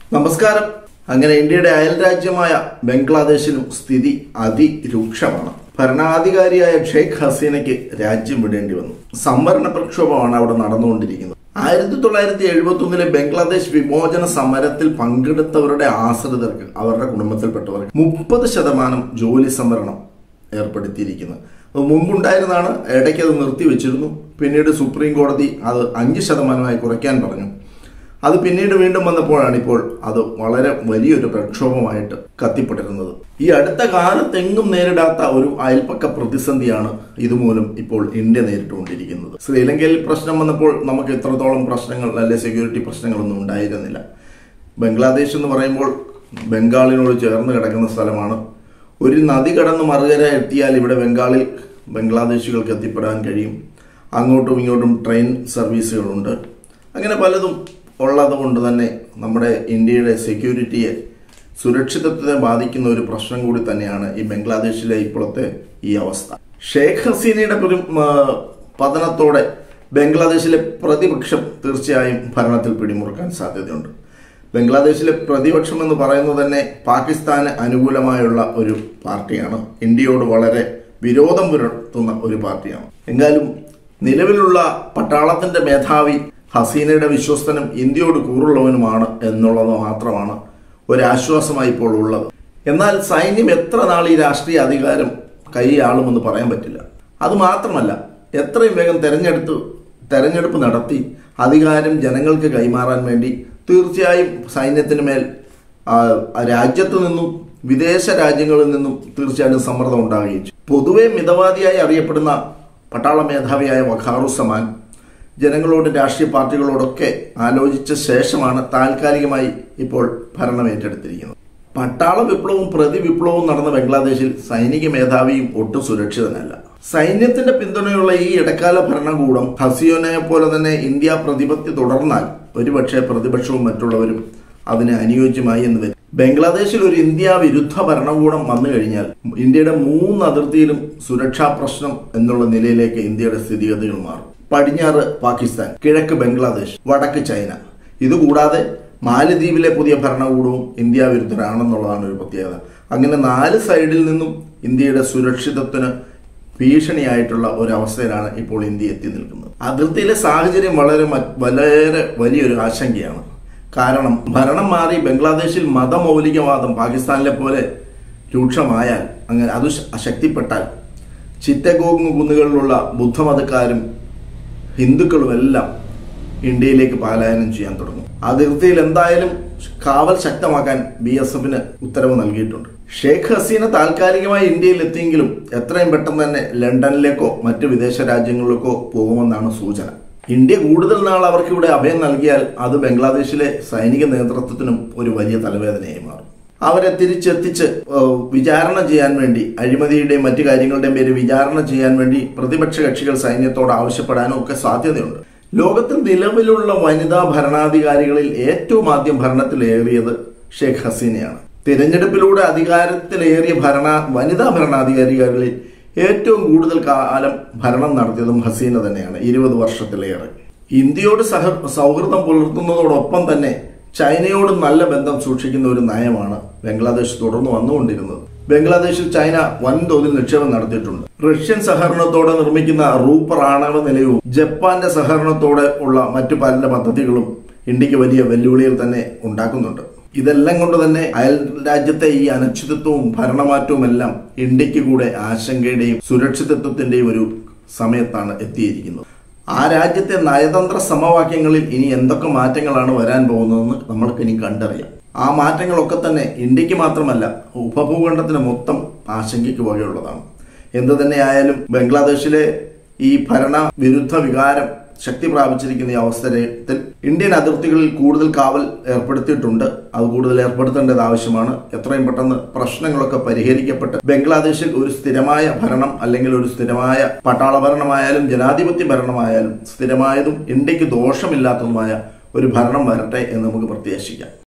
നമസ്കാരം അങ്ങനെ ഇന്ത്യയുടെ അയൽ രാജ്യമായ ബംഗ്ലാദേശിലും സ്ഥിതി അതിരൂക്ഷമാണ് ഭരണാധികാരിയായ ഷെയ്ഖ് ഹസീനയ്ക്ക് രാജ്യം വിടേണ്ടി വന്നു സംവരണ പ്രക്ഷോഭമാണ് അവിടെ നടന്നുകൊണ്ടിരിക്കുന്നത് ആയിരത്തി തൊള്ളായിരത്തി എഴുപത്തി ഒന്നിലെ ബംഗ്ലാദേശ് വിമോചന സമരത്തിൽ പങ്കെടുത്തവരുടെ ആശ്രിതർക്ക് അവരുടെ കുടുംബത്തിൽപ്പെട്ടവർക്ക് മുപ്പത് ശതമാനം ജോലി സംവരണം ഏർപ്പെടുത്തിയിരിക്കുന്നത് അത് മുമ്പുണ്ടായിരുന്നതാണ് ഇടയ്ക്ക് അത് നിർത്തിവെച്ചിരുന്നു പിന്നീട് സുപ്രീം കോടതി അത് അഞ്ച് ശതമാനമായി കുറയ്ക്കാൻ പറഞ്ഞു അത് പിന്നീട് വീണ്ടും വന്നപ്പോഴാണ് ഇപ്പോൾ അത് വളരെ വലിയൊരു പ്രക്ഷോഭമായിട്ട് കത്തിപ്പെട്ടിരുന്നത് ഈ അടുത്ത കാലത്തെങ്ങും നേരിടാത്ത ഒരു അയൽപ്പക്ക പ്രതിസന്ധിയാണ് ഇതുമൂലം ഇപ്പോൾ ഇന്ത്യ നേരിട്ടുകൊണ്ടിരിക്കുന്നത് ശ്രീലങ്കയിൽ പ്രശ്നം വന്നപ്പോൾ നമുക്ക് ഇത്രത്തോളം പ്രശ്നങ്ങൾ അല്ലെ സെക്യൂരിറ്റി പ്രശ്നങ്ങളൊന്നും ഉണ്ടായിരുന്നില്ല ബംഗ്ലാദേശ് എന്ന് പറയുമ്പോൾ ബംഗാളിനോട് ചേർന്ന് കിടക്കുന്ന സ്ഥലമാണ് ഒരു നദി കടന്ന് മറുകര എത്തിയാൽ ഇവിടെ ബംഗാളിൽ ബംഗ്ലാദേശികൾക്ക് എത്തിപ്പെടാൻ കഴിയും അങ്ങോട്ടും ഇങ്ങോട്ടും ട്രെയിൻ സർവീസുകളുണ്ട് അങ്ങനെ പലതും ഉള്ളത് കൊണ്ട് തന്നെ നമ്മുടെ ഇന്ത്യയുടെ സെക്യൂരിറ്റിയെ സുരക്ഷിതത്വത്തെ ബാധിക്കുന്ന ഒരു പ്രശ്നം കൂടി തന്നെയാണ് ഈ ബംഗ്ലാദേശിലെ ഇപ്പോഴത്തെ ഈ അവസ്ഥ ഷേഖ് ഹസീനയുടെ ഒരു ആ, പതനത്തോടെ ബംഗ്ലാദേശിലെ പ്രതിപക്ഷം തീർച്ചയായും ഭരണത്തിൽ പിടിമുറുക്കാൻ സാധ്യതയുണ്ട് ബംഗ്ലാദേശിലെ പ്രതിപക്ഷം എന്ന് പറയുന്നത് തന്നെ പാകിസ്ഥാന് അനുകൂലമായുള്ള ഒരു പാർട്ടിയാണ് ഇന്ത്യയോട് വളരെ വിരോധം പുലർത്തുന്ന ഒരു പാർട്ടിയാണ് എങ്കിലും നിലവിലുള്ള പട്ടാളത്തിന്റെ മേധാവി ഹസീനയുടെ വിശ്വസ്തനും ഇന്ത്യയോട് കൂറുള്ളവനുമാണ് എന്നുള്ളത് മാത്രമാണ് ഒരാശ്വാസമായി ഇപ്പോൾ ഉള്ളത് എന്നാൽ സൈന്യം എത്ര നാൾ ഈ രാഷ്ട്രീയ അധികാരം കൈയാളുമെന്ന് പറയാൻ പറ്റില്ല അത് മാത്രമല്ല എത്രയും വേഗം തെരഞ്ഞെടുത്ത് തെരഞ്ഞെടുപ്പ് നടത്തി അധികാരം ജനങ്ങൾക്ക് കൈമാറാൻ വേണ്ടി തീർച്ചയായും സൈന്യത്തിന് മേൽ ആ, ആ രാജ്യത്തു നിന്നും വിദേശ രാജ്യങ്ങളിൽ നിന്നും തീർച്ചയായും സമ്മർദ്ദം ഉണ്ടാകുകയും ചെയ്യും പൊതുവെ മിതവാദിയായി അറിയപ്പെടുന്ന പട്ടാള മേധാവിയായ വഖാറുസമാൻ ജനങ്ങളോട് രാഷ്ട്രീയ പാർട്ടികളോടൊക്കെ ആലോചിച്ച ശേഷമാണ് താൽക്കാലികമായി ഇപ്പോൾ ഭരണം ഏറ്റെടുത്തിരിക്കുന്നത് പട്ടാള വിപ്ലവവും പ്രതി വിപ്ലവവും നടന്ന ബംഗ്ലാദേശിൽ സൈനിക മേധാവിയും ഒട്ടും സുരക്ഷിതനല്ല സൈന്യത്തിന്റെ പിന്തുണയുള്ള ഈ ഇടക്കാല ഭരണകൂടം ഹസിയോനെ പോലെ തന്നെ ഇന്ത്യ പ്രതിപത്തി തുടർന്നാൽ ഒരുപക്ഷെ പ്രതിപക്ഷവും മറ്റുള്ളവരും അതിന് അനുയോജ്യമായി എന്ന് വരും ബംഗ്ലാദേശിൽ ഒരു ഇന്ത്യ വിരുദ്ധ ഭരണകൂടം വന്നു കഴിഞ്ഞാൽ ഇന്ത്യയുടെ മൂന്ന് അതിർത്തിയിലും സുരക്ഷാ പ്രശ്നം എന്നുള്ള നിലയിലേക്ക് ഇന്ത്യയുടെ സ്ഥിതിഗതികൾ മാറും പടിഞ്ഞാറ് പാകിസ്ഥാൻ കിഴക്ക് ബംഗ്ലാദേശ് വടക്ക് ചൈന ഇതുകൂടാതെ മാലദ്വീപിലെ പുതിയ ഭരണകൂടവും ഇന്ത്യ വിരുദ്ധരാണെന്നുള്ളതാണ് ഒരു പ്രത്യേകത അങ്ങനെ നാല് സൈഡിൽ നിന്നും ഇന്ത്യയുടെ സുരക്ഷിതത്വത്തിന് ഭീഷണിയായിട്ടുള്ള ഒരവസ്ഥയിലാണ് ഇപ്പോൾ ഇന്ത്യ എത്തി നിൽക്കുന്നത് അതിർത്തിയിലെ സാഹചര്യം വളരെ മ- വളരെ വലിയൊരു ആശങ്കയാണ് കാരണം ഭരണം മാറി ബംഗ്ലാദേശിൽ മതമൗലികവാദം പാകിസ്ഥാനിലെ പോലെ രൂക്ഷമായാൽ അങ്ങനെ അത് ശ- ശക്തിപ്പെട്ടാൽ ചിറ്റഗോങ് കുന്നുകളിലുള്ള ബുദ്ധമതക്കാരും ഹിന്ദുക്കളും എല്ലാം ഇന്ത്യയിലേക്ക് പലായനം ചെയ്യാൻ തുടങ്ങും അതിർത്തിയിൽ എന്തായാലും കാവൽ ശക്തമാക്കാൻ ബി എസ് എഫിന് ഉത്തരവ് നൽകിയിട്ടുണ്ട് ഷേഖ് ഹസീന താൽക്കാലികമായി ഇന്ത്യയിൽ എത്തിയെങ്കിലും എത്രയും പെട്ടെന്ന് തന്നെ ലണ്ടനിലേക്കോ മറ്റ് വിദേശ രാജ്യങ്ങളിലേക്കോ പോകുമെന്നാണ് സൂചന ഇന്ത്യ കൂടുതൽ നാൾ അവർക്ക് ഇവിടെ അഭയം നൽകിയാൽ അത് ബംഗ്ലാദേശിലെ സൈനിക നേതൃത്വത്തിനും ഒരു വലിയ തലവേദനയായി മാറും അവരെ തിരിച്ചെത്തിച്ച് ഏഹ്, വിചാരണ ചെയ്യാൻ വേണ്ടി അഴിമതിയുടെയും മറ്റു കാര്യങ്ങളുടെയും പേര് വിചാരണ ചെയ്യാൻ വേണ്ടി പ്രതിപക്ഷ കക്ഷികൾ സൈന്യത്തോട് ആവശ്യപ്പെടാനും ഒക്കെ സാധ്യതയുണ്ട് ലോകത്തിൽ നിലവിലുള്ള വനിതാ ഭരണാധികാരികളിൽ ഏറ്റവും ആദ്യം ഭരണത്തിലേറിയത് ഷെയ്ഖ് ഹസീനയാണ് തിരഞ്ഞെടുപ്പിലൂടെ അധികാരത്തിലേറിയ ഭരണ വനിതാ ഭരണാധികാരികളിൽ ഏറ്റവും കൂടുതൽ കാലം ഭരണം നടത്തിയതും ഹസീന തന്നെയാണ് ഇരുപത് വർഷത്തിലേറെ ഇന്ത്യയോട് സഹ സൗഹൃദം പുലർത്തുന്നതോടൊപ്പം തന്നെ ചൈനയോട് നല്ല ബന്ധം സൂക്ഷിക്കുന്ന ഒരു നയമാണ് ബംഗ്ലാദേശ് തുടർന്ന് വന്നുകൊണ്ടിരുന്നത് ബംഗ്ലാദേശിൽ ചൈന വൻതോതിൽ നിക്ഷേപം നടത്തിയിട്ടുണ്ട് റഷ്യൻ സഹകരണത്തോടെ നിർമ്മിക്കുന്ന റൂപ്പർ ആണവ നിലയവും ജപ്പാന്റെ സഹകരണത്തോടെ ഉള്ള മറ്റു പല പദ്ധതികളും ഇന്ത്യക്ക് വലിയ വെല്ലുവിളികൾ തന്നെ ഉണ്ടാക്കുന്നുണ്ട് ഇതെല്ലാം കൊണ്ട് തന്നെ അയൽ രാജ്യത്തെ ഈ അനിശ്ചിതത്വവും ഭരണമാറ്റവും എല്ലാം ഇന്ത്യക്ക് കൂടെ ആശങ്കയുടെയും സുരക്ഷിതത്വത്തിന്റെയും ഒരു സമയത്താണ് എത്തിയിരിക്കുന്നത് ആ രാജ്യത്തെ നയതന്ത്ര സമവാക്യങ്ങളിൽ ഇനി എന്തൊക്കെ മാറ്റങ്ങളാണ് വരാൻ പോകുന്നതെന്ന് നമ്മൾക്ക് ഇനി കണ്ടറിയാം ആ മാറ്റങ്ങളൊക്കെ തന്നെ ഇന്ത്യക്ക് മാത്രമല്ല ഉപഭൂഖണ്ഡത്തിന് മൊത്തം ആശങ്കയ്ക്ക് വകയുള്ളതാണ് എന്തു തന്നെയായാലും ബംഗ്ലാദേശിലെ ഈ ഭരണ വിരുദ്ധ വികാരം ശക്തി പ്രാപിച്ചിരിക്കുന്ന ഈ അവസരത്തിൽ ഇന്ത്യൻ അതിർത്തികളിൽ കൂടുതൽ കാവൽ ഏർപ്പെടുത്തിയിട്ടുണ്ട് അത് കൂടുതൽ ഏർപ്പെടുത്തേണ്ടത് ആവശ്യമാണ് എത്രയും പെട്ടെന്ന് പ്രശ്നങ്ങളൊക്കെ പരിഹരിക്കപ്പെട്ട് ബംഗ്ലാദേശിൽ ഒരു സ്ഥിരമായ ഭരണം അല്ലെങ്കിൽ ഒരു സ്ഥിരമായ പട്ടാള ഭരണമായാലും ജനാധിപത്യ ഭരണമായാലും സ്ഥിരമായതും ഇന്ത്യക്ക് ദോഷമില്ലാത്തതുമായ ഒരു ഭരണം വരട്ടെ എന്ന് നമുക്ക് പ്രത്യാശിക്കാം